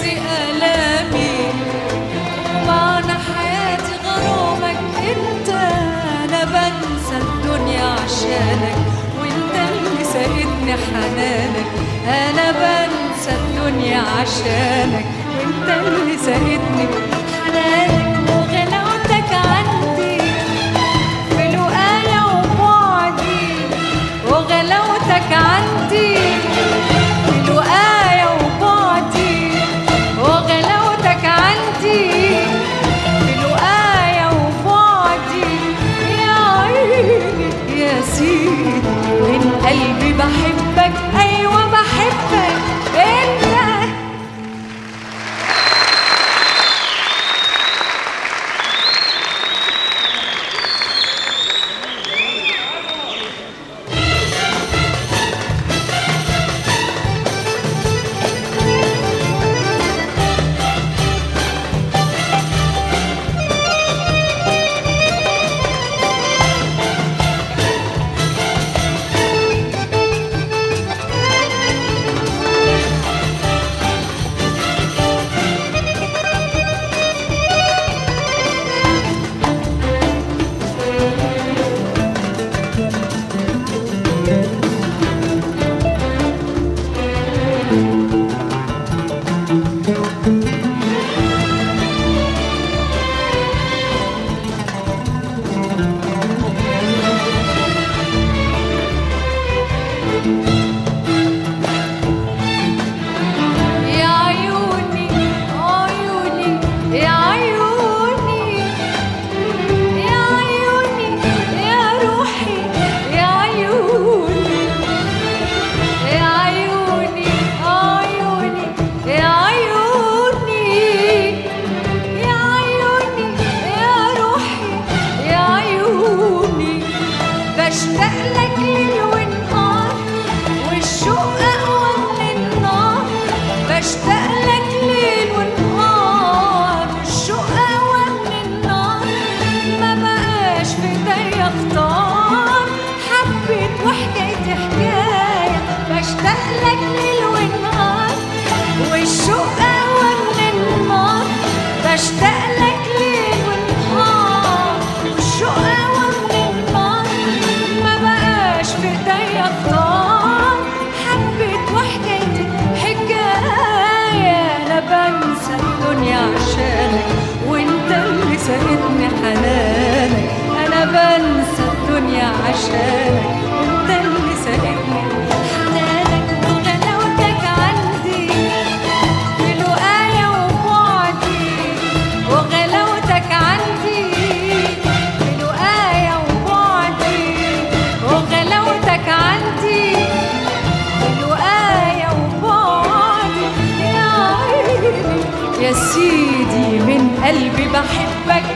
بتنسي آلامي ومعنى حياتي غرامك انت انا بنسى الدنيا عشانك وانت اللي ساقدني حنانك انا بنسى الدنيا عشانك وانت اللي ساقدني حنانك وغلاوتك عندي في لقايا وبعدي وغلاوتك عندي في لقايا وبعدي وغلاوتك عندي في لقايا وبعدي يا عيني يا سيدي من قلبي بحبك ايوه بحبك انت يا عيوني عيوني يا عيوني يا عيوني يا روحي يا عيوني يا عيوني عيوني يا عيوني يا عيوني يا روحي يا عيوني بشتاق لك ليل ونهار والشوق اقوى من النار بشتاق لك ليل ونهار والشوق اقوى من النار ما بقاش في ايديا اختار حبيت وحكايتي حكايه بشتاق لك ليل ونهار والشوق اقوى من النار بشتاق لك ليل ونهار والشوق اقوى من النار ما بقاش في ايديا اختار حبيت وحكايتي حكايه انا بنسى الدنيا عشانك وانت اللي ساقدني حنانك انا بنسى الدنيا عشانك وانت اللي ساقدني حنانك وغلاوتك عندي في لقايا وبعدي وغلاوتك عندي في لقايا وبعدي وغلاوتك عندي في لقايا وبعدي يا عيني يا سيدي من قلبي بحبك